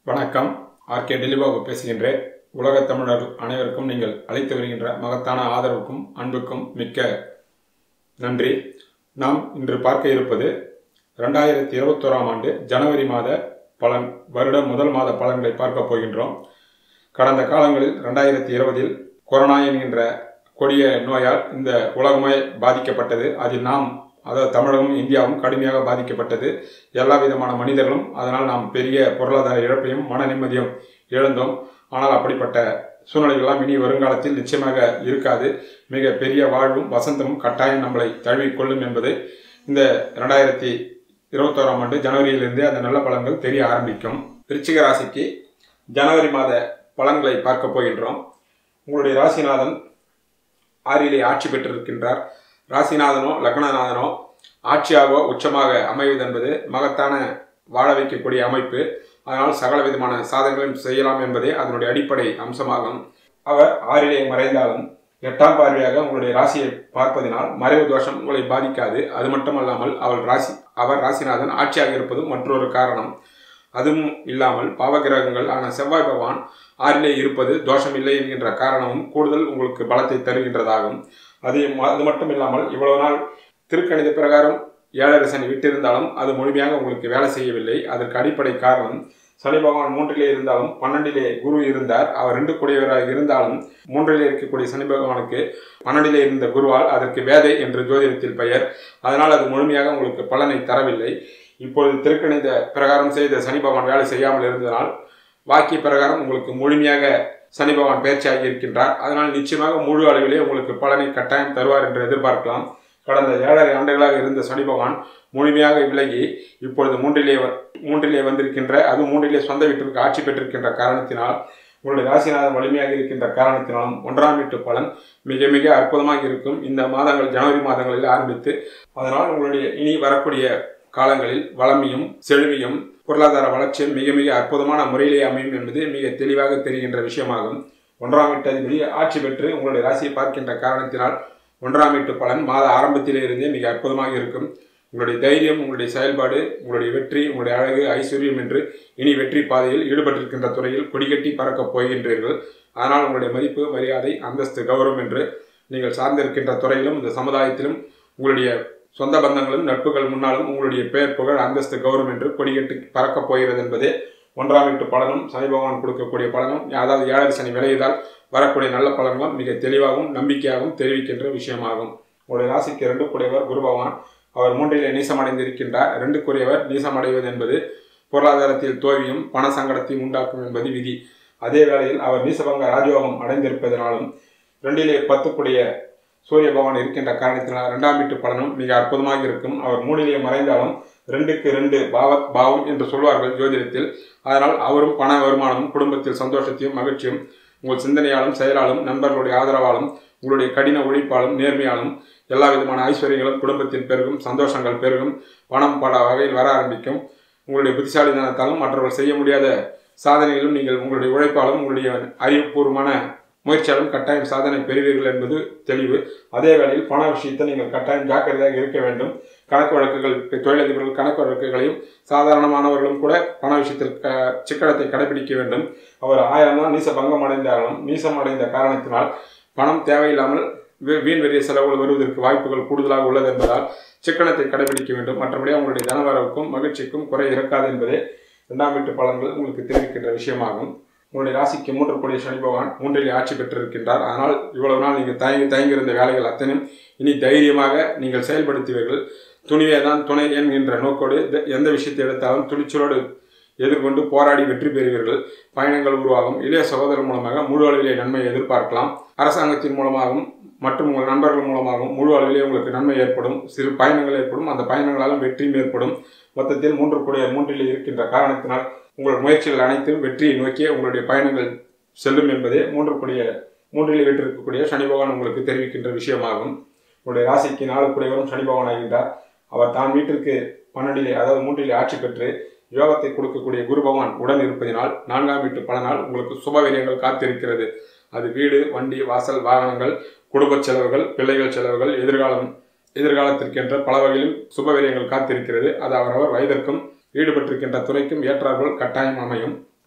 வணக்கம் ஆர்கே டெலிபாபு பேசுகின்றேன் உலகத் தமிழர் அனைவருக்கும் நீங்கள் அளித்து வருகின்ற மகத்தான ஆதரவுக்கும் அன்புக்கும் மிக்க நன்றி நாம் இன்று பார்க்க இருப்பது ரெண்டாயிரத்தி இருபத்தோராம் ஆண்டு ஜனவரி மாத பலன் வருட முதல் மாத பலன்களை பார்க்க போகின்றோம் கடந்த காலங்களில் ரெண்டாயிரத்தி இருபதில் கொரோனா என்கின்ற கொடிய நோயால் இந்த உலகமே பாதிக்கப்பட்டது அதில் நாம் அதாவது தமிழகம் இந்தியாவும் கடுமையாக பாதிக்கப்பட்டது எல்லா விதமான மனிதர்களும் அதனால் நாம் பெரிய பொருளாதார இழப்பையும் மன நிம்மதியும் இழந்தோம் ஆனால் அப்படிப்பட்ட சூழ்நிலைகள்லாம் இனி வருங்காலத்தில் நிச்சயமாக இருக்காது மிக பெரிய வாழ்வும் வசந்தமும் கட்டாயம் நம்மளை தழுவிக்கொள்ளும் என்பது இந்த ரெண்டாயிரத்தி இருபத்தோராம் ஆண்டு ஜனவரியிலிருந்தே அந்த நல்ல பலன்கள் தெரிய ஆரம்பிக்கும் விருச்சிக ராசிக்கு ஜனவரி மாத பலன்களை பார்க்க போகின்றோம் உங்களுடைய ராசிநாதன் ஆறிலே ஆட்சி பெற்றிருக்கின்றார் ராசிநாதனோ லக்னநாதனோ ஆட்சியாகவோ உச்சமாக அமைவது என்பது மகத்தான வாழ வைக்கக்கூடிய அமைப்பு அதனால் சகல விதமான சாதனைகளையும் செய்யலாம் என்பதே அதனுடைய அடிப்படை அம்சமாகும் அவர் ஆறிலே மறைந்தாலும் எட்டாம் பார்வையாக உங்களுடைய ராசியை பார்ப்பதினால் மறைவு தோஷம் உங்களை பாதிக்காது அது மட்டுமல்லாமல் அவள் ராசி அவர் ராசிநாதன் ஆட்சியாக இருப்பதும் மற்றொரு காரணம் அதுவும் இல்லாமல் பாவகிரகங்கள் ஆன செவ்வாய் பகவான் ஆறிலே இருப்பது தோஷம் இல்லை என்கின்ற காரணமும் கூடுதல் உங்களுக்கு பலத்தை தருகின்றதாகும் அது அது மட்டும் இல்லாமல் இவ்வளவு நாள் திருக்கணித பிரகாரம் ஏழரை சனி விட்டிருந்தாலும் அது முழுமையாக உங்களுக்கு வேலை செய்யவில்லை அதற்கு அடிப்படை காரணம் சனி பகவான் மூன்றிலே இருந்தாலும் பன்னெண்டிலே குரு இருந்தார் அவர் ரெண்டு கூடியவராக இருந்தாலும் மூன்றிலே இருக்கக்கூடிய சனி பகவானுக்கு பன்னெண்டிலே இருந்த குருவால் அதற்கு வேதை என்று ஜோதிடத்தில் பெயர் அதனால் அது முழுமையாக உங்களுக்கு பலனை தரவில்லை இப்பொழுது திருக்கணித பிரகாரம் செய்த சனி பகவான் வேலை செய்யாமல் இருந்ததனால் வாக்கிய பிரகாரம் உங்களுக்கு முழுமையாக சனி பகவான் பயிற்சியாகி இருக்கின்றார் அதனால் நிச்சயமாக முழு அளவிலே உங்களுக்கு பலனை கட்டாயம் தருவார் என்று எதிர்பார்க்கலாம் கடந்த ஏழரை ஆண்டுகளாக இருந்த சனி பகவான் முழுமையாக விலகி இப்பொழுது மூன்றிலே மூன்றிலே வந்திருக்கின்ற அது மூன்றிலே சொந்த வீட்டிற்கு ஆட்சி பெற்றிருக்கின்ற காரணத்தினால் உங்களுடைய ராசிநாதன் வலிமையாக இருக்கின்ற காரணத்தினாலும் ஒன்றாம் வீட்டு பலன் மிக மிக அற்புதமாக இருக்கும் இந்த மாதங்கள் ஜனவரி மாதங்களில் ஆரம்பித்து அதனால் உங்களுடைய இனி வரக்கூடிய காலங்களில் வளமையும் செழுமையும் பொருளாதார வளர்ச்சியும் மிக மிக அற்புதமான முறையிலே அமையும் என்பது மிக தெளிவாக தெரிகின்ற விஷயமாகும் ஒன்றாம் வீட்டு அதிபதி ஆட்சி பெற்று உங்களுடைய ராசியை பார்க்கின்ற காரணத்தினால் ஒன்றாம் வீட்டு பலன் மாத ஆரம்பத்திலே இருந்தே மிக அற்புதமாக இருக்கும் உங்களுடைய தைரியம் உங்களுடைய செயல்பாடு உங்களுடைய வெற்றி உங்களுடைய அழகு ஐஸ்வர்யம் என்று இனி வெற்றி பாதையில் ஈடுபட்டிருக்கின்ற துறையில் கொடிகட்டி பறக்கப் போகின்றீர்கள் ஆனால் உங்களுடைய மதிப்பு மரியாதை அந்தஸ்து கௌரவம் என்று நீங்கள் சார்ந்திருக்கின்ற துறையிலும் இந்த சமுதாயத்திலும் உங்களுடைய சொந்த பந்தங்களும் நட்புகள் முன்னாலும் உங்களுடைய பெயர் புகழ் அந்தஸ்து கௌரவம் என்று கொடிகட்டு பறக்கப் போகிறது என்பதே ஒன்றாம் வீட்டு பலனும் சனி பகவான் கொடுக்கக்கூடிய பலனும் அதாவது ஏழரை சனி விளையதால் வரக்கூடிய நல்ல பலன்களும் மிக தெளிவாகவும் நம்பிக்கையாகவும் தெரிவிக்கின்ற விஷயமாகும் உங்களுடைய ராசிக்கு இரண்டு கூடியவர் குரு பகவான் அவர் மூன்றிலே நீசமடைந்திருக்கின்றார் ரெண்டு கூறியவர் நீசமடைவது என்பது பொருளாதாரத்தில் தோல்வியும் பண சங்கடத்தையும் உண்டாக்கும் என்பது விதி அதே வேளையில் அவர் நீசபங்க ராஜயோகம் அடைந்திருப்பதனாலும் ரெண்டிலே பத்துக்குடைய சூரிய பகவான் இருக்கின்ற காரணத்தினால் இரண்டாம் வீட்டு பலனும் மிக அற்புதமாக இருக்கும் அவர் மூணிலே மறைந்தாலும் ரெண்டுக்கு ரெண்டு பாவ பாவம் என்று சொல்வார்கள் ஜோதிடத்தில் அதனால் அவரும் பண வருமானமும் குடும்பத்தில் சந்தோஷத்தையும் மகிழ்ச்சியும் உங்கள் சிந்தனையாலும் செயலாலும் நண்பர்களுடைய ஆதரவாலும் உங்களுடைய கடின உழைப்பாலும் நேர்மையாலும் எல்லா விதமான ஐஸ்வர்யங்களும் குடும்பத்தில் பெருகும் சந்தோஷங்கள் பெருகும் பணம் பல வகையில் வர ஆரம்பிக்கும் உங்களுடைய புத்திசாலித்தனத்தாலும் மற்றவர்கள் செய்ய முடியாத சாதனைகளும் நீங்கள் உங்களுடைய உழைப்பாலும் உங்களுடைய அறிவுபூர்வமான முயற்சியாலும் கட்டாயம் சாதனை பெறுவீர்கள் என்பது தெளிவு அதே வேளையில் பண விஷயத்தை நீங்கள் கட்டாயம் ஜாக்கிரதையாக இருக்க வேண்டும் கணக்கு வழக்குகள் தொழிலதிபர்கள் கணக்கு வழக்குகளையும் சாதாரணமானவர்களும் கூட பண விஷயத்தில் க சிக்கனத்தை கடைபிடிக்க வேண்டும் அவர் ஆயிரம் தான் நீச பங்கம் அடைந்தாலும் நீசம் அடைந்த காரணத்தினால் பணம் தேவையில்லாமல் வீண் வெறிய செலவுகள் வருவதற்கு வாய்ப்புகள் கூடுதலாக உள்ளது என்பதால் சிக்கனத்தை கடைபிடிக்க வேண்டும் மற்றபடி அவங்களுடைய தனவரவுக்கும் மகிழ்ச்சிக்கும் குறை இருக்காது என்பதே இரண்டாம் வீட்டு பலன்கள் உங்களுக்கு தெரிவிக்கின்ற விஷயமாகும் உங்களுடைய ராசிக்கு மூன்று கோடி சனி பகவான் மூன்றில் ஆட்சி பெற்றிருக்கின்றார் ஆனால் இவ்வளவு நாள் நீங்கள் தயங்கி தயங்கியிருந்த வேலைகள் அத்தனையும் இனி தைரியமாக நீங்கள் செயல்படுத்துவீர்கள் துணிவே தான் துணை என்கின்ற நோக்கோடு எந்த விஷயத்தை எடுத்தாலும் துணிச்சலோடு எதிர்கொண்டு போராடி வெற்றி பெறுவீர்கள் பயணங்கள் உருவாகும் இளைய சகோதரர் மூலமாக முழு அளவிலே நன்மை எதிர்பார்க்கலாம் அரசாங்கத்தின் மூலமாகவும் மற்றும் உங்கள் நண்பர்கள் மூலமாகவும் முழு அளவிலே உங்களுக்கு நன்மை ஏற்படும் சிறு பயணங்கள் ஏற்படும் அந்த பயணங்களாலும் வெற்றியும் ஏற்படும் மொத்தத்தில் மூன்று கூடிய மூன்றில் இருக்கின்ற காரணத்தினால் உங்கள் முயற்சிகள் அனைத்தும் வெற்றியை நோக்கிய உங்களுடைய பயணங்கள் செல்லும் என்பதே மூன்று கூடிய மூன்றிலே வெற்றிருக்கக்கூடிய சனி பகவான் உங்களுக்கு தெரிவிக்கின்ற விஷயமாகும் உங்களுடைய ராசிக்கு நாலு கூடியவரும் சனி பகவான் ஆகின்றார் அவர் தான் வீட்டிற்கு பன்னெண்டிலே அதாவது மூன்றிலே ஆட்சி பெற்று யோகத்தை கொடுக்கக்கூடிய குரு பகவான் உடன் இருப்பதினால் நான்காம் வீட்டு பலனால் உங்களுக்கு சுபவீரியங்கள் காத்திருக்கிறது அது வீடு வண்டி வாசல் வாகனங்கள் குடும்ப செலவுகள் பிள்ளைகள் செலவுகள் எதிர்காலம் எதிர்காலத்திற்கென்ற பல வகையிலும் சுபவீரியங்கள் காத்திருக்கிறது அது அவரவர் வயதிற்கும் ஈடுபட்டிருக்கின்ற துறைக்கும் ஏற்றார்கள் கட்டாயம் அமையும்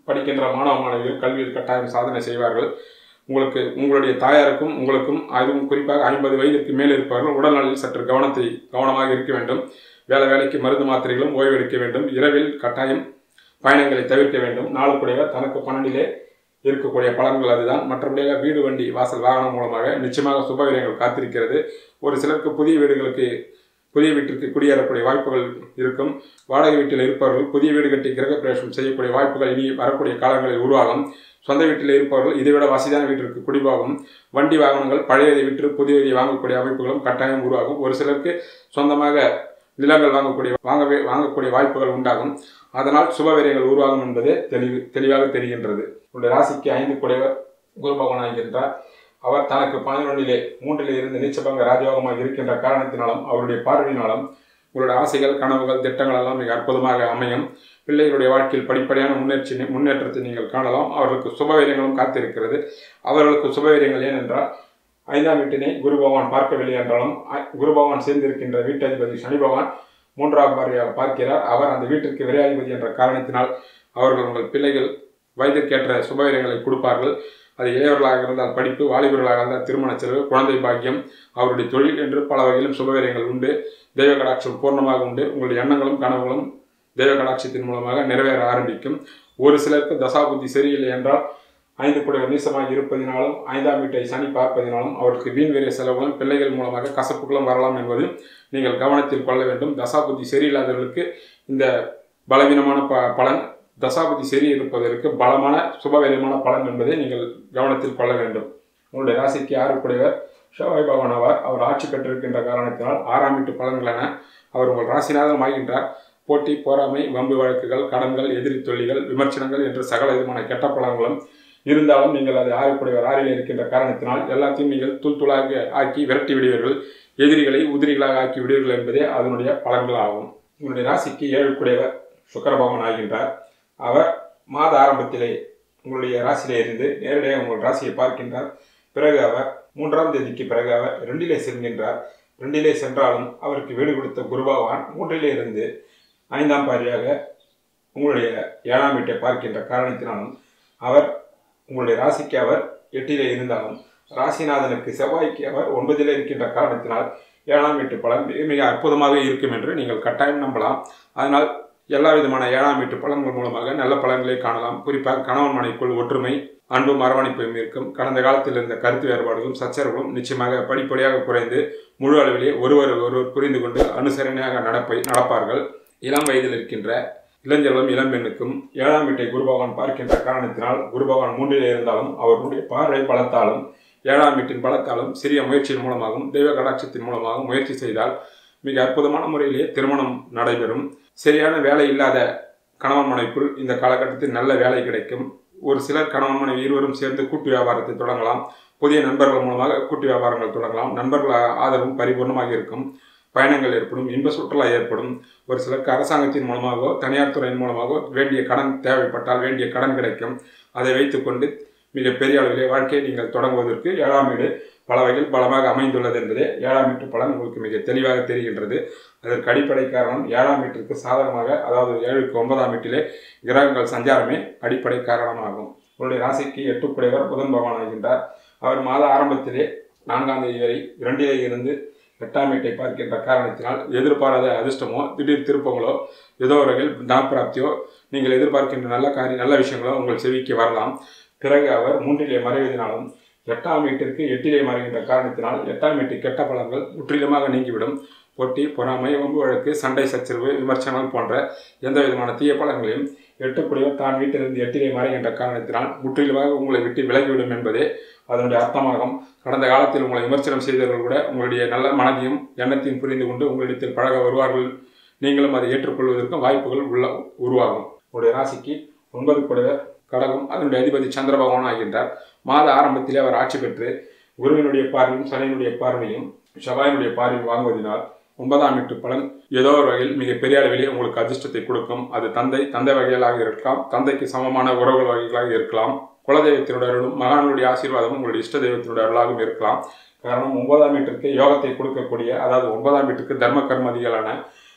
படிக்கின்ற மாணவ மாணவிகள் கல்வியில் கட்டாயம் சாதனை செய்வார்கள் உங்களுக்கு உங்களுடைய தாயாருக்கும் உங்களுக்கும் அதுவும் குறிப்பாக ஐம்பது வயதிற்கு மேல் இருப்பவர்கள் உடல்நலில் சற்று கவனத்தை கவனமாக இருக்க வேண்டும் வேலை வேலைக்கு மருந்து மாத்திரைகளும் ஓய்வெடுக்க வேண்டும் இரவில் கட்டாயம் பயணங்களை தவிர்க்க வேண்டும் நாளுக்குடையவர் தனக்கு பன்னெண்டிலே இருக்கக்கூடிய பலன்கள் அதுதான் மற்றபடியாக வீடு வண்டி வாசல் வாகனம் மூலமாக நிச்சயமாக சுபவிரயங்கள் காத்திருக்கிறது ஒரு சிலருக்கு புதிய வீடுகளுக்கு புதிய வீட்டிற்கு குடியேறக்கூடிய வாய்ப்புகள் இருக்கும் வாடகை வீட்டில் இருப்பவர்கள் புதிய வீடு கட்டி கிரக பிரவேசம் செய்யக்கூடிய வாய்ப்புகள் இனி வரக்கூடிய காலங்களில் உருவாகும் சொந்த வீட்டில் இருப்பவர்கள் இதைவிட வசதியான வீட்டிற்கு குடிபோகும் வண்டி வாகனங்கள் பழையதை விற்று புதியதை வாங்கக்கூடிய அமைப்புகளும் கட்டாயம் உருவாகும் ஒரு சிலருக்கு சொந்தமாக நிலங்கள் வாங்கக்கூடிய வாங்கவே வாங்கக்கூடிய வாய்ப்புகள் உண்டாகும் அதனால் சுபவிரயங்கள் உருவாகும் என்பது தெளிவு தெளிவாக தெரிகின்றது உங்களுடைய ராசிக்கு ஐந்து குடைவர் குரு பகவான் ஆகின்றார் அவர் தனக்கு பதினொன்றிலே மூன்றிலே இருந்து நீச்சபங்க ராஜயோகமாக இருக்கின்ற காரணத்தினாலும் அவருடைய பார்வையினாலும் உங்களுடைய ஆசைகள் கனவுகள் திட்டங்கள் எல்லாம் மிக அற்புதமாக அமையும் பிள்ளைகளுடைய வாழ்க்கையில் படிப்படியான முன்னேற்றி முன்னேற்றத்தை நீங்கள் காணலாம் அவர்களுக்கு சுபவீரியங்களும் காத்திருக்கிறது அவர்களுக்கு சுபவீரியங்கள் ஏனென்றால் ஐந்தாம் வீட்டினை குரு பகவான் பார்க்கவில்லை என்றாலும் ஐ- குரு பகவான் சேர்ந்திருக்கின்ற வீட்டதிபதி சனி பகவான் மூன்றாம் பார்வையாக பார்க்கிறார் அவர் அந்த வீட்டிற்கு விரையாதிபதி என்ற காரணத்தினால் அவர்கள் உங்கள் பிள்ளைகள் வயதிற்கேற்ற சுபவீரியங்களை கொடுப்பார்கள் அது இளையவர்களாக இருந்தால் படிப்பு வாலிபர்களாக இருந்தால் திருமண செலவு குழந்தை பாக்கியம் அவருடைய தொழில் என்று பல வகையிலும் சுபவீரியங்கள் உண்டு தெய்வ கடாட்சம் பூர்ணமாக உண்டு உங்களுடைய எண்ணங்களும் கனவுகளும் தெய்வ கடாட்சத்தின் மூலமாக நிறைவேற ஆரம்பிக்கும் ஒரு சிலருக்கு தசாபுத்தி சரியில்லை என்றால் ஐந்து குடைய நீசமாக இருப்பதினாலும் ஐந்தாம் வீட்டை சனி பார்ப்பதினாலும் அவருக்கு வீண் வீரிய செலவுகளும் பிள்ளைகள் மூலமாக கசப்புகளும் வரலாம் என்பது நீங்கள் கவனத்தில் கொள்ள வேண்டும் தசாபுத்தி சரியில்லாதவர்களுக்கு இந்த பலவீனமான ப பலன் தசாபதி சரி இருப்பதற்கு பலமான சுபவீரியமான பலன் என்பதை நீங்கள் கவனத்தில் கொள்ள வேண்டும் உங்களுடைய ராசிக்கு ஆறுக்குடையவர் செவ்வாய் பகவான் ஆவார் அவர் ஆட்சி பெற்றிருக்கின்ற காரணத்தினால் ஆறாம் வீட்டு பலன்கள் என அவர் உங்கள் ராசிநாதம் ஆகின்றார் போட்டி போராமை வம்பு வழக்குகள் கடன்கள் எதிரி தொல்லிகள் விமர்சனங்கள் என்று சகல விதமான கெட்ட பலன்களும் இருந்தாலும் நீங்கள் அது ஆறுக்குடையவர் ஆறில் இருக்கின்ற காரணத்தினால் எல்லாத்தையும் நீங்கள் தூள் தூளாக ஆக்கி விரட்டி விடுவீர்கள் எதிரிகளை உதிரிகளாக ஆக்கி விடுவீர்கள் என்பதே அதனுடைய பலன்கள் ஆகும் உங்களுடைய ராசிக்கு ஏழுக்குடையவர் சுக்கர பகவான் ஆகின்றார் அவர் மாத ஆரம்பத்திலே உங்களுடைய ராசியிலே இருந்து நேரடியாக உங்கள் ராசியை பார்க்கின்றார் பிறகு அவர் மூன்றாம் தேதிக்கு பிறகு அவர் ரெண்டிலே செல்கின்றார் ரெண்டிலே சென்றாலும் அவருக்கு வீடு கொடுத்த குரு பகவான் மூன்றிலே இருந்து ஐந்தாம் பாரியாக உங்களுடைய ஏழாம் வீட்டை பார்க்கின்ற காரணத்தினாலும் அவர் உங்களுடைய ராசிக்கு அவர் எட்டிலே இருந்தாலும் ராசிநாதனுக்கு செவ்வாய்க்கு அவர் ஒன்பதிலே இருக்கின்ற காரணத்தினால் ஏழாம் வீட்டு பலன் மிக மிக அற்புதமாக இருக்கும் என்று நீங்கள் கட்டாயம் நம்பலாம் அதனால் எல்லா விதமான ஏழாம் வீட்டு பலன்கள் மூலமாக நல்ல பலன்களை காணலாம் குறிப்பாக கணவன் மனைக்குள் ஒற்றுமை அன்பும் அரவணைப்பும் இருக்கும் கடந்த காலத்தில் இருந்த கருத்து வேறுபாடுகளும் சச்சரவுகளும் நிச்சயமாக படிப்படியாக குறைந்து முழு அளவிலே ஒருவர் ஒருவர் புரிந்து கொண்டு அனுசரணையாக நடப்பை நடப்பார்கள் இளம் வயதில் இருக்கின்ற இளைஞர்களும் இளம்பெண்ணுக்கும் ஏழாம் வீட்டை குரு பகவான் பார்க்கின்ற காரணத்தினால் குரு பகவான் மூன்றிலே இருந்தாலும் அவருடைய பார்வை பலத்தாலும் ஏழாம் வீட்டின் பலத்தாலும் சிறிய முயற்சியின் மூலமாகவும் தெய்வ கடாட்சத்தின் மூலமாகவும் முயற்சி செய்தால் மிக அற்புதமான முறையிலே திருமணம் நடைபெறும் சரியான வேலை இல்லாத கணவன் மனைக்குள் இந்த காலகட்டத்தில் நல்ல வேலை கிடைக்கும் ஒரு சிலர் கணவன் மனைவி இருவரும் சேர்ந்து கூட்டு வியாபாரத்தை தொடங்கலாம் புதிய நண்பர்கள் மூலமாக கூட்டு வியாபாரங்கள் தொடங்கலாம் நண்பர்கள் ஆ- ஆதரவும் பரிபூர்ணமாக இருக்கும் பயணங்கள் ஏற்படும் இன்ப சுற்றுலா ஏற்படும் ஒரு சிலருக்கு அரசாங்கத்தின் மூலமாகவோ தனியார் துறையின் மூலமாகவோ வேண்டிய கடன் தேவைப்பட்டால் வேண்டிய கடன் கிடைக்கும் அதை வைத்துக்கொண்டு மிக பெரிய அளவிலே வாழ்க்கையை நீங்கள் தொடங்குவதற்கு ஏழாம் வீடு பல வகையில் பலமாக அமைந்துள்ளது என்பதே ஏழாம் வீட்டு பலன் உங்களுக்கு மிக தெளிவாக தெரிகின்றது அதற்கு அடிப்படை காரணம் ஏழாம் வீட்டிற்கு சாதகமாக அதாவது ஏழுக்கு ஒன்பதாம் வீட்டிலே கிரகங்கள் சஞ்சாரமே அடிப்படை காரணமாகும் உங்களுடைய ராசிக்கு எட்டுக்குடையவர் புதன் பகவான் ஆகின்றார் அவர் மாத ஆரம்பத்திலே நான்காம் தேதி வரை இரண்டிலே இருந்து எட்டாம் வீட்டை பார்க்கின்ற காரணத்தினால் எதிர்பாராத அதிர்ஷ்டமோ திடீர் திருப்பங்களோ ஏதோ ஒரு வகையில் தனப்பிராப்தியோ நீங்கள் எதிர்பார்க்கின்ற நல்ல காரியம் நல்ல விஷயங்களோ உங்கள் செவிக்கு வரலாம் பிறகு அவர் மூன்றிலே மறைவதனாலும் எட்டாம் வீட்டிற்கு எட்டிலே மறைகின்ற காரணத்தினால் எட்டாம் வீட்டு கெட்ட பலன்கள் முற்றிலுமாக நீங்கிவிடும் போட்டி பொறாமை வம்பு வழக்கு சண்டை சச்சரவு விமர்சனங்கள் போன்ற எந்த விதமான தீய பலன்களையும் எட்டுக்குடியோ தான் வீட்டிலிருந்து எட்டிலே மறைகின்ற காரணத்தினால் முற்றிலுமாக உங்களை விட்டு விலகிவிடும் என்பதே அதனுடைய அர்த்தமாகும் கடந்த காலத்தில் உங்களை விமர்சனம் செய்தவர்கள் கூட உங்களுடைய நல்ல மனதையும் எண்ணத்தையும் புரிந்து கொண்டு உங்களிடத்தில் பழக வருவார்கள் நீங்களும் அதை ஏற்றுக்கொள்வதற்கும் வாய்ப்புகள் உள்ள உருவாகும் உங்களுடைய ராசிக்கு ஒன்பது குடையர் கடகம் அதனுடைய அதிபதி சந்திர பகவான் ஆகின்றார் மாத ஆரம்பத்திலே அவர் ஆட்சி பெற்று குருவினுடைய பார்வையும் சனியினுடைய பார்வையும் செவ்வாயினுடைய பார்வையும் வாங்குவதனால் ஒன்பதாம் வீட்டு பலன் ஏதோ ஒரு வகையில் மிக பெரிய அளவிலே உங்களுக்கு அதிர்ஷ்டத்தை கொடுக்கும் அது தந்தை தந்தை வகைகளாக இருக்கலாம் தந்தைக்கு சமமான உறவு வகைகளாக இருக்கலாம் குலதெய்வத்தினுடைய அருளும் மகானுடைய ஆசீர்வாதமும் உங்களுடைய இஷ்ட தெய்வத்தினுடைய அருளாகவும் இருக்கலாம் காரணம் ஒன்பதாம் வீட்டிற்கு யோகத்தை கொடுக்கக்கூடிய அதாவது ஒன்பதாம் வீட்டுக்கு தர்ம கர்மதிகளான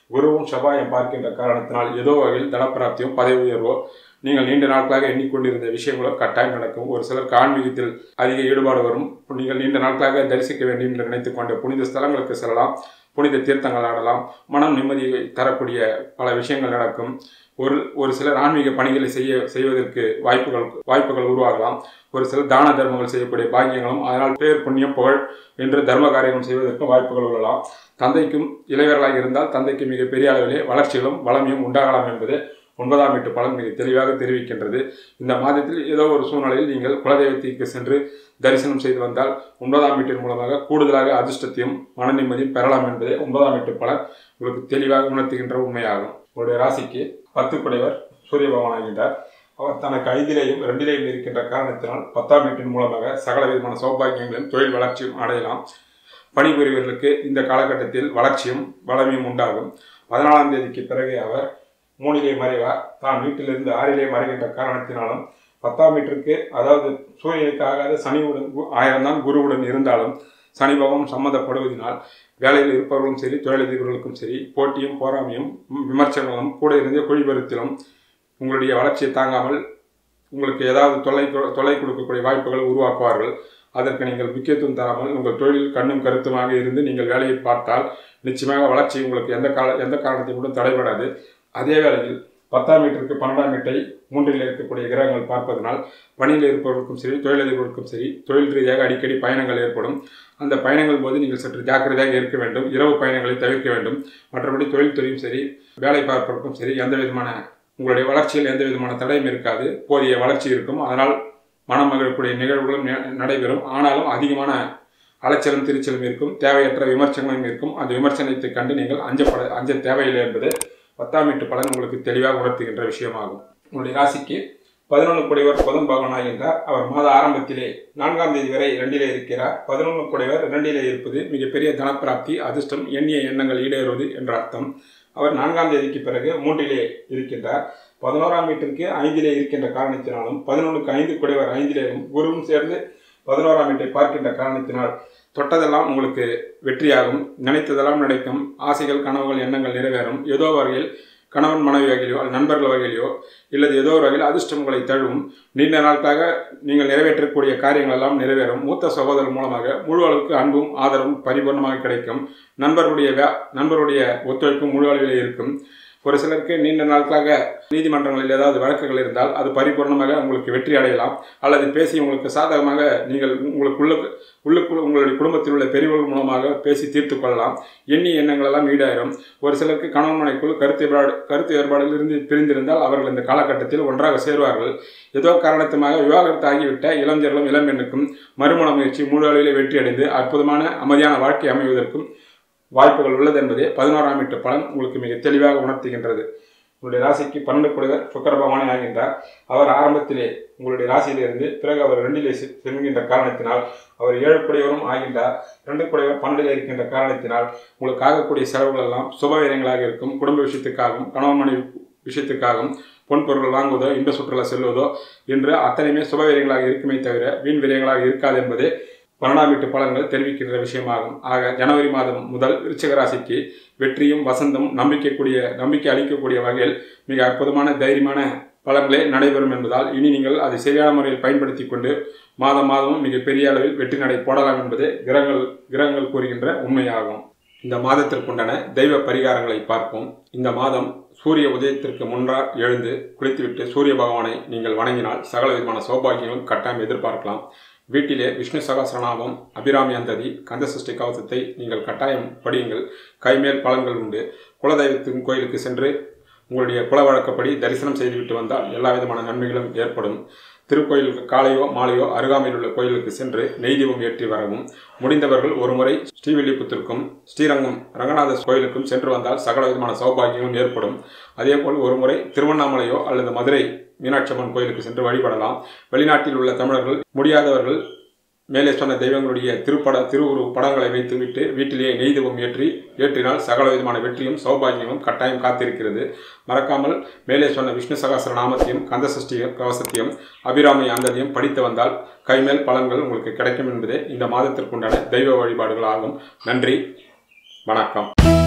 குருவும் செவ்வாயம் பார்க்கின்ற காரணத்தினால் ஏதோ வகையில் தனப்பிராப்தியும் பதவி உயர்வோ நீங்கள் நீண்ட நாட்களாக எண்ணிக்கொண்டிருந்த விஷயங்களோ கட்டாயம் நடக்கும் ஒரு சிலருக்கு ஆன்மீகத்தில் அதிக ஈடுபாடு வரும் நீங்கள் நீண்ட நாட்களாக தரிசிக்க வேண்டும் என்று நினைத்துக் கொண்ட புனித ஸ்தலங்களுக்கு செல்லலாம் புனித தீர்த்தங்கள் ஆடலாம் மனம் நிம்மதியை தரக்கூடிய பல விஷயங்கள் நடக்கும் ஒரு ஒரு சிலர் ஆன்மீக பணிகளை செய்ய செய்வதற்கு வாய்ப்புகள் வாய்ப்புகள் உருவாகலாம் ஒரு சிலர் தான தர்மங்கள் செய்யக்கூடிய பாக்கியங்களும் அதனால் பேர் புண்ணியம் புகழ் என்று தர்ம காரியங்கள் செய்வதற்கும் வாய்ப்புகள் உள்ளலாம் தந்தைக்கும் இளைஞர்களாக இருந்தால் தந்தைக்கு மிக பெரிய அளவிலே வளர்ச்சிகளும் வளமையும் உண்டாகலாம் என்பது ஒன்பதாம் வீட்டு பலன் மிக தெளிவாக தெரிவிக்கின்றது இந்த மாதத்தில் ஏதோ ஒரு சூழ்நிலையில் நீங்கள் குலதெய்வத்திற்கு சென்று தரிசனம் செய்து வந்தால் ஒன்பதாம் வீட்டின் மூலமாக கூடுதலாக அதிர்ஷ்டத்தையும் மன நிம்மதியும் பெறலாம் என்பதே ஒன்பதாம் வீட்டு பலன் உங்களுக்கு தெளிவாக உணர்த்துகின்ற உண்மையாகும் உங்களுடைய ராசிக்கு பத்து குடைவர் சூரிய பகவான் ஆகின்றார் அவர் தனக்கு ஐந்திலேயும் இரண்டிலேயும் இருக்கின்ற காரணத்தினால் பத்தாம் வீட்டின் மூலமாக சகல விதமான சௌபாகியங்களையும் தொழில் வளர்ச்சியும் அடையலாம் பணிபுரிவர்களுக்கு இந்த காலகட்டத்தில் வளர்ச்சியும் வளமையும் உண்டாகும் பதினாலாம் தேதிக்கு பிறகு அவர் மூணிலே மறைவார் தான் வீட்டிலிருந்து ஆறிலே மறைகின்ற காரணத்தினாலும் பத்தாம் வீட்டிற்கு அதாவது சூரியனுக்கு ஆகாத சனியுடன் ஆயிரம் தான் குருவுடன் இருந்தாலும் சனி பகவான் சம்மந்தப்படுவதனால் வேலையில் இருப்பவர்களும் சரி தொழிலதிபர்களுக்கும் சரி போட்டியும் போராமையும் விமர்சனங்களும் கூட இருந்து குழிபெருத்திலும் உங்களுடைய வளர்ச்சியை தாங்காமல் உங்களுக்கு ஏதாவது தொல்லை தொல்லை கொடுக்கக்கூடிய வாய்ப்புகளை உருவாக்குவார்கள் அதற்கு நீங்கள் முக்கியத்துவம் தராமல் உங்கள் தொழிலில் கண்ணும் கருத்துமாக இருந்து நீங்கள் வேலையை பார்த்தால் நிச்சயமாக வளர்ச்சி உங்களுக்கு எந்த கால எந்த காரணத்தை மட்டும் தடைபடாது அதே வேளையில் பத்தாம் வீட்டிற்கு பன்னெண்டாம் வீட்டை மூன்றில் இருக்கக்கூடிய கிரகங்கள் பார்ப்பதனால் பணியில் இருப்பவர்களுக்கும் சரி தொழிலதிபர்களுக்கும் சரி தொழில் ரீதியாக அடிக்கடி பயணங்கள் ஏற்படும் அந்த பயணங்கள் போது நீங்கள் சற்று ஜாக்கிரதையாக இருக்க வேண்டும் இரவு பயணங்களை தவிர்க்க வேண்டும் மற்றபடி தொழில்துறையும் சரி வேலை பார்ப்பதற்கும் சரி எந்த விதமான உங்களுடைய வளர்ச்சியில் எந்த விதமான தடையும் இருக்காது போதிய வளர்ச்சி இருக்கும் அதனால் மனம் மகிழக்கூடிய நிகழ்வுகளும் நடைபெறும் ஆனாலும் அதிகமான அலைச்சலும் திருச்சலும் இருக்கும் தேவையற்ற விமர்சனங்களும் இருக்கும் அந்த விமர்சனத்தை கண்டு நீங்கள் அஞ்சப்பட அஞ்ச தேவையில்லை என்பது பத்தாம் வீட்டு பலன் உங்களுக்கு தெளிவாக உணர்த்துகின்ற விஷயமாகும் உங்களுடைய ராசிக்கு பதினொன்று குடைவர் புதன் பகவான் ஆகின்றார் அவர் மாத ஆரம்பத்திலே நான்காம் தேதி வரை இரண்டிலே இருக்கிறார் பதினொன்று குடைவர் இரண்டிலே இருப்பது மிகப்பெரிய தனப்பிராப்தி அதிர்ஷ்டம் எண்ணிய எண்ணங்கள் ஈடேறுவது என்ற அர்த்தம் அவர் நான்காம் தேதிக்கு பிறகு மூன்றிலே இருக்கின்றார் பதினோராம் வீட்டிற்கு ஐந்திலே இருக்கின்ற காரணத்தினாலும் பதினொன்றுக்கு ஐந்து குடைவர் ஐந்திலேயும் குருவும் சேர்ந்து பதினோராம் வீட்டை பார்க்கின்ற காரணத்தினால் தொட்டதெல்லாம் உங்களுக்கு வெற்றியாகும் நினைத்ததெல்லாம் நடக்கும் ஆசைகள் கனவுகள் எண்ணங்கள் நிறைவேறும் ஏதோ வகையில் கணவன் மனைவி வகையிலோ அல்லது நண்பர்கள் வகையிலோ இல்லது ஏதோ ஒரு வகையில் அதிர்ஷ்டம் உங்களை தழுவும் நீண்ட நாட்களாக நீங்கள் நிறைவேற்றக்கூடிய காரியங்கள் எல்லாம் நிறைவேறும் மூத்த சகோதரர் மூலமாக முழு அளவுக்கு அன்பும் ஆதரவும் பரிபூர்ணமாக கிடைக்கும் நண்பர்களுடைய நண்பருடைய ஒத்துழைப்பும் முழு அளவில் இருக்கும் ஒரு சிலருக்கு நீண்ட நாட்களாக நீதிமன்றங்களில் ஏதாவது வழக்குகள் இருந்தால் அது பரிபூர்ணமாக உங்களுக்கு வெற்றி அடையலாம் அல்லது பேசி உங்களுக்கு சாதகமாக நீங்கள் உங்களுக்குள்ள உள்ளுக்குள் உங்களுடைய குடும்பத்தில் உள்ள பெரியவர்கள் மூலமாக பேசி தீர்த்து கொள்ளலாம் எண்ணி எண்ணங்கள் எல்லாம் ஈடாயிரும் ஒரு சிலருக்கு கணவன் மனைக்குள் கருத்து வேறுபாடு கருத்து வேறுபாடுகள் இருந்து பிரிந்திருந்தால் அவர்கள் இந்த காலகட்டத்தில் ஒன்றாக சேருவார்கள் ஏதோ காரணத்துமாக விவாகரத்து ஆகிவிட்ட இளைஞர்களும் இளம்பெண்ணுக்கும் மறுமண முயற்சி முழு அளவிலே வெற்றி அடைந்து அற்புதமான அமைதியான வாழ்க்கை அமைவதற்கும் வாய்ப்புகள் உள்ளது என்பதே பதினோராம் வீட்டு பலன் உங்களுக்கு மிக தெளிவாக உணர்த்துகின்றது உங்களுடைய ராசிக்கு பன்னெண்டு குடைவர் சுக்கர பகவானே ஆகின்றார் அவர் ஆரம்பத்திலே உங்களுடைய ராசியிலிருந்து பிறகு அவர் ரெண்டிலே செல்கின்ற காரணத்தினால் அவர் ஏழு குடையவரும் ஆகின்றார் ரெண்டு குடையவர் பன்னெண்டிலே இருக்கின்ற காரணத்தினால் உங்களுக்கு ஆகக்கூடிய செலவுகள் எல்லாம் சுபவீரங்களாக இருக்கும் குடும்ப விஷயத்துக்காகவும் கணவன் மனைவி விஷயத்துக்காகவும் பொன் பொருட்கள் வாங்குவதோ இன்ப சுற்றுலா செல்வதோ என்று அத்தனையுமே சுபவீரங்களாக இருக்குமே தவிர வீண் விரயங்களாக இருக்காது என்பதே பன்னெண்டாம் வீட்டு பலன்கள் தெரிவிக்கின்ற விஷயமாகும் ஆக ஜனவரி மாதம் முதல் விருச்சிக ராசிக்கு வெற்றியும் வசந்தம் நம்பிக்கைக்கூடிய நம்பிக்கை அளிக்கக்கூடிய வகையில் மிக அற்புதமான தைரியமான பலன்களே நடைபெறும் என்பதால் இனி நீங்கள் அதை சரியான முறையில் பயன்படுத்தி கொண்டு மாதம் மாதமும் மிக பெரிய அளவில் வெற்றி நடை போடலாம் என்பதே கிரகங்கள் கிரகங்கள் கூறுகின்ற உண்மையாகும் இந்த மாதத்திற்குண்டான தெய்வ பரிகாரங்களை பார்ப்போம் இந்த மாதம் சூரிய உதயத்திற்கு முன்றார் எழுந்து குளித்துவிட்டு சூரிய பகவானை நீங்கள் வணங்கினால் சகல விதமான சௌபாகியங்களும் கட்டாயம் எதிர்பார்க்கலாம் வீட்டிலே விஷ்ணு சகசிரநாமம் அபிராமி அந்ததி கந்தசஷ்டி கவசத்தை நீங்கள் கட்டாயம் படியுங்கள் கைமேல் பலன்கள் உண்டு குலதெய்வத்தின் கோயிலுக்கு சென்று உங்களுடைய குல வழக்கப்படி தரிசனம் செய்துவிட்டு வந்தால் எல்லா விதமான நன்மைகளும் ஏற்படும் திருக்கோயிலுக்கு காலையோ மாலையோ அருகாமையில் உள்ள கோயிலுக்கு சென்று நெய்தீபம் ஏற்றி வரவும் முடிந்தவர்கள் ஒருமுறை ஸ்ரீவில்லிபுத்திற்கும் ஸ்ரீரங்கம் ரங்கநாத கோயிலுக்கும் சென்று வந்தால் சகல விதமான சௌபாகியங்களும் ஏற்படும் அதேபோல் ஒருமுறை திருவண்ணாமலையோ அல்லது மதுரை மீனாட்சி அம்மன் கோயிலுக்கு சென்று வழிபடலாம் வெளிநாட்டில் உள்ள தமிழர்கள் முடியாதவர்கள் மேலே சொன்ன தெய்வங்களுடைய திருப்பட திருவுரு படங்களை வைத்துவிட்டு வீட்டிலேயே நெய்தவம் ஏற்றி ஏற்றினால் சகல விதமான வெற்றியும் சௌபாகியமும் கட்டாயம் காத்திருக்கிறது மறக்காமல் மேலே சொன்ன விஷ்ணு சகாசர நாமத்தையும் கந்தசஷ்டி கவசத்தையும் அபிராமி அந்ததையும் படித்து வந்தால் கைமேல் பலன்கள் உங்களுக்கு கிடைக்கும் என்பதே இந்த மாதத்திற்குண்டான தெய்வ வழிபாடுகள் ஆகும் நன்றி வணக்கம்